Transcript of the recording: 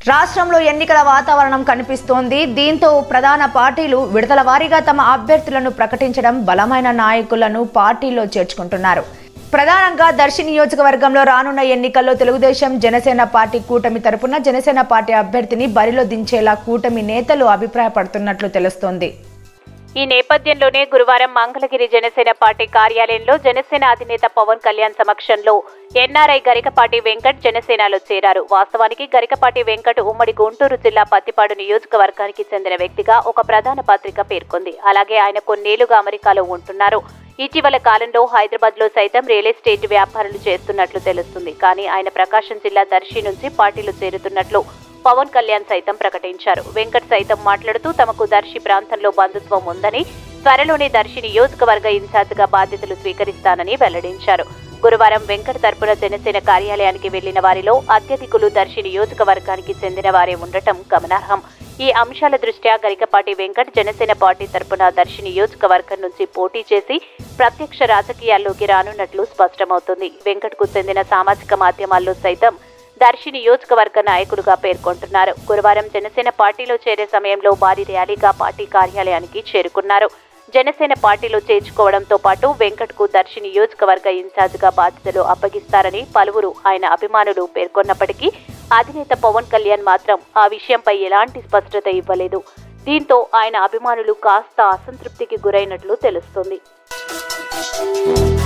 రాష్ట్రంలో ఎన్నికల వాతావరణం కనిపిస్తోంది దీంతో ప్రధాన పార్టీలు విడతల వారీగా తమ అభ్యర్థులను ప్రకటించడం బలమైన నాయకులను పార్టీలో చేర్చుకుంటున్నారు ప్రధానంగా దర్శి నియోజకవర్గంలో రానున్న ఎన్నికల్లో తెలుగుదేశం జనసేన పార్టీ కూటమి తరపున జనసేన పార్టీ అభ్యర్థిని బరిలో దించేలా కూటమి నేతలు అభిప్రాయపడుతున్నట్లు తెలుస్తోంది ఈ నేపథ్యంలోనే గురువారం మంగళగిరి జనసేన పార్టీ కార్యాలయంలో జనసేన అధినేత పవన్ కళ్యాణ్ సమక్షంలో ఎన్ఆర్ఐ గరికపాటి వెంకట్ జనసేనలో చేరారు వాస్తవానికి గరికపాటి వెంకట్ ఉమ్మడి గుంటూరు జిల్లా పత్తిపాడు నియోజకవర్గానికి చెందిన వ్యక్తిగా ఒక ప్రధాన పత్రిక పేర్కొంది అలాగే ఆయన కొన్నేళ్లుగా అమెరికాలో ఉంటున్నారు ఇటీవల కాలంలో హైదరాబాద్ లో సైతం రియల్ ఎస్టేట్ వ్యాపారాలు చేస్తున్నట్లు తెలుస్తుంది కానీ ఆయన ప్రకాశం జిల్లా దర్శి నుంచి పార్టీలో చేరుతున్నట్లు పవన్ కళ్యాణ్ సైతం ప్రకటించారు వెంకట్ సైతం మాట్లాడుతూ తమకు దర్శి ప్రాంతంలో బంధుత్వం ఉందని త్వరలోనే దర్శి నియోజకవర్గ ఇన్ఛార్జిగా బాధ్యతలు స్వీకరిస్తానని వెల్లడించారు గురువారం వెంకట్ తరపున జనసేన కార్యాలయానికి వెళ్లిన వారిలో అత్యధికులు దర్శి నియోజకవర్గానికి చెందిన వారే ఉండటం గమనార్హం ఈ అంశాల దృష్ట్యా గరికపాటి వెంకట్ జనసేన పార్టీ తరపున దర్శి నియోజకవర్గం నుంచి పోటీ చేసి ప్రత్యక్ష రాజకీయాల్లోకి రానున్నట్లు స్పష్టమవుతుంది వెంకట్ కు చెందిన సామాజిక మాధ్యమాల్లో సైతం దర్శి నియోజకవర్గ నాయకుడుగా పేర్కొంటున్నారు గురువారం జనసేన పార్టీలో చేరే సమయంలో భారీ ర్యాలీగా పార్టీ కార్యాలయానికి చేరుకున్నారు జనసేన పార్టీలో చేర్చుకోవడంతో పాటు వెంకట్ కు దర్శి నియోజకవర్గ ఇన్ఛార్జిగా బాధ్యతలు అప్పగిస్తారని పలువురు ఆయన అభిమానులు పేర్కొన్నప్పటికీ అధినేత పవన్ కళ్యాణ్ మాత్రం ఆ విషయంపై ఎలాంటి స్పష్టత ఇవ్వలేదు దీంతో ఆయన అభిమానులు కాస్త అసంతృప్తికి గురైనట్లు తెలుస్తుంది